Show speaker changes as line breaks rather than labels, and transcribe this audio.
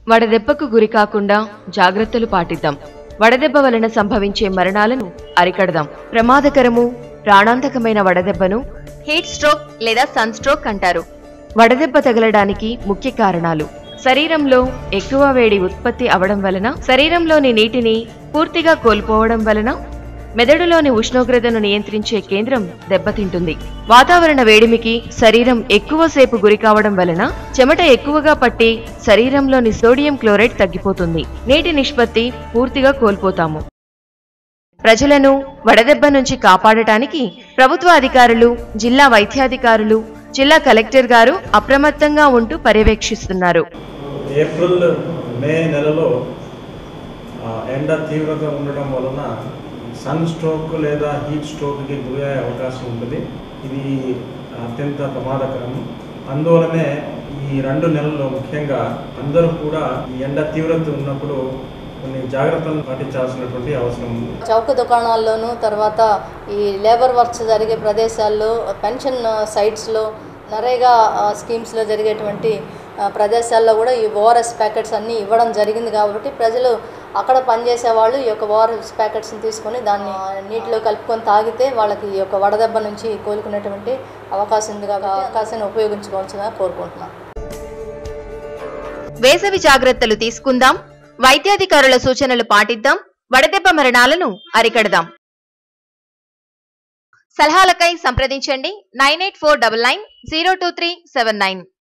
వడదెబ్బకు గురి కాకుండా జాగ్రత్తలు పాటిద్దాం వడదెబ్బ వలన సంభవించే మరణాలను అరికడదాం ప్రమాదకరము ప్రాణాంతకమైన వడదెబ్బను హీట్ స్ట్రోక్ లేదా సన్ స్ట్రోక్ అంటారు వడదెబ్బ తగలడానికి ముఖ్య కారణాలు శరీరంలో ఎక్కువ వేడి ఉత్పత్తి అవడం వలన శరీరంలోని నీటిని పూర్తిగా కోల్పోవడం వలన మెదడులోని ఉష్ణోగ్రతను నియంత్రించే కేంద్రం దెబ్బతింటుంది వాతావరణ వేడిమికి శరీరం ఎక్కువసేపు గురి కావడం వలన చెమట ఎక్కువగా పట్టి శరీరంలోని సోడియం క్లోరైడ్ తగ్గిపోతుంది నీటి నిష్పత్తి పూర్తిగా కోల్పోతాము ప్రజలను వడదెబ్బ నుంచి కాపాడటానికి ప్రభుత్వ అధికారులు జిల్లా వైద్యాధికారులు జిల్లా కలెక్టర్ గారు అప్రమత్తంగా ఉంటూ పర్యవేక్షిస్తున్నారు
ఏప్రిల్ మే నెలలో ఆ, ఎండ తీవ్రత ఉండడం వలన సన్ స్ట్రోక్ లేదా హీట్ స్ట్రోక్కి గురయ్యే అవకాశం ఉంటుంది ఇది అత్యంత ప్రమాదకరం అందువలనే ఈ రెండు నెలల్లో ముఖ్యంగా అందరూ కూడా ఈ ఎండ తీవ్రత ఉన్నప్పుడు కొన్ని జాగ్రత్తలను పాటించాల్సినటువంటి అవసరం ఉంది
చౌక దుకాణాల్లోనూ తర్వాత ఈ లేబర్ వర్క్స్ జరిగే ప్రదేశాల్లో పెన్షన్ సైట్స్లో నరేగా ఆ, స్కీమ్స్లో జరిగేటువంటి ఆ, ప్రదేశాల్లో కూడా ఈ ఓఆర్ఎస్ ప్యాకెట్స్ అన్నీ ఇవ్వడం జరిగింది కాబట్టి ప్రజలు అక్కడ పనిచేసే వాళ్ళు ఈ యొక్క ఓఆర్ఎస్ ప్యాకెట్స్ని తీసుకొని దాన్ని ఆ, నీటిలో కలుపుకొని తాగితే వాళ్ళకి ఈ యొక్క వడదెబ్బ నుంచి కోలుకునేటువంటి అవకాశం ఉంది కాబట్టి ఆ అవకాశాన్ని ఉపయోగించుకోవాల్సిందిగా కోరుకుంటున్నాను
వేసవి జాగ్రత్తలు తీసుకుందాం వైద్యాధికారుల సూచనలు పాటిద్దాం వడదెబ్బ మరణాలను అరికడదాం సలహాలకై సంప్రదించండి nine eight four double nine zero two three seven nine